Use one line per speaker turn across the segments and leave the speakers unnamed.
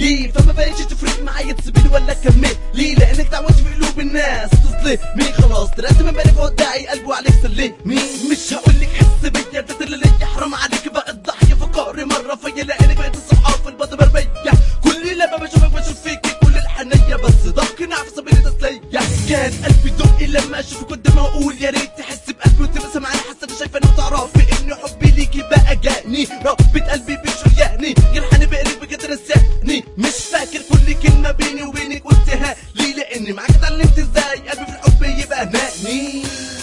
ليه فما بقتش تفرق معايا تسيبني ولا كمل ليه لانك دعوتي في قلوب الناس تظلمني خلاص طلعت من بالك وداعي قلبي وعليك سلمني مش هقولك حس بيا ده اللي حرام عليك بقى الضحية فقاري مرة فيا لانك بقيت الصحاب البطل مرمية كل لما بشوفك بشوف فيك كل الحنية بس ضحك نعرف سبيل تسلية كان قلبي دقي لما اشوفك قدامي واقول يا ريت تحس بقلبي وتبقى معايا حاسة اني شايفة انه تعرفي ان حبي ليكي بقى جاني ربة قلبي بشرياني يلحني بقلبك بجد نساني مش فاكر كل كلمة بيني وبينك قلتها ليه لاني معاك اتعلمت ازاي قلبي في الحب يبقى ناني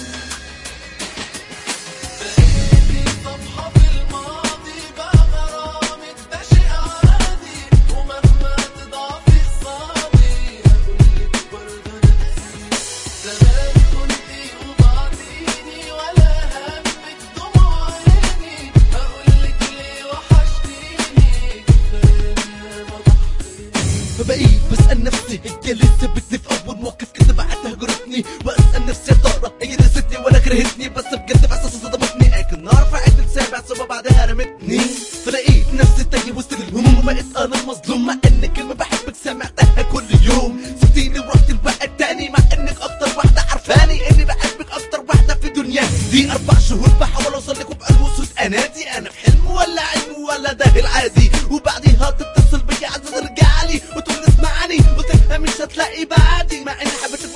صفحة في الماضي بقى غرامك ده شيء عادي ومهما تضعفي قصادي هقولك برضه نسيت زمان كنتي وبعديني ولا همك دموع عيني هقولك ليه وحشتيني كفاية ما ضحيت
فبقيت بسأل نفسي هي اللي سابتني في أول موقف كده بعدها هجرتني وأسأل نفسي يا ترى هي نسيتني ولا كرهتني بس بجد في إحساس صدمتني لكن أعرف أعد سابع ثم بعدها رمتني فلقيت نفسي تايه وسط الهموم وبقيت أنا المظلوم مع إن كلمة بحبك سمعتها كل يوم سبتيني ورحت البقى التاني مع إنك أكتر واحدة عارفاني إني بحبك أكتر واحدة في الدنيا دي أربع شهور بحاول أوصل لك وبقلب وسود أنادي أنا في حلم ولا علم ولا ده العادي وبعديها تتصل بيا عايزة ترجع لي وتقول اسمعني قلت لها مش هتلاقي بعدي مع إني حبيت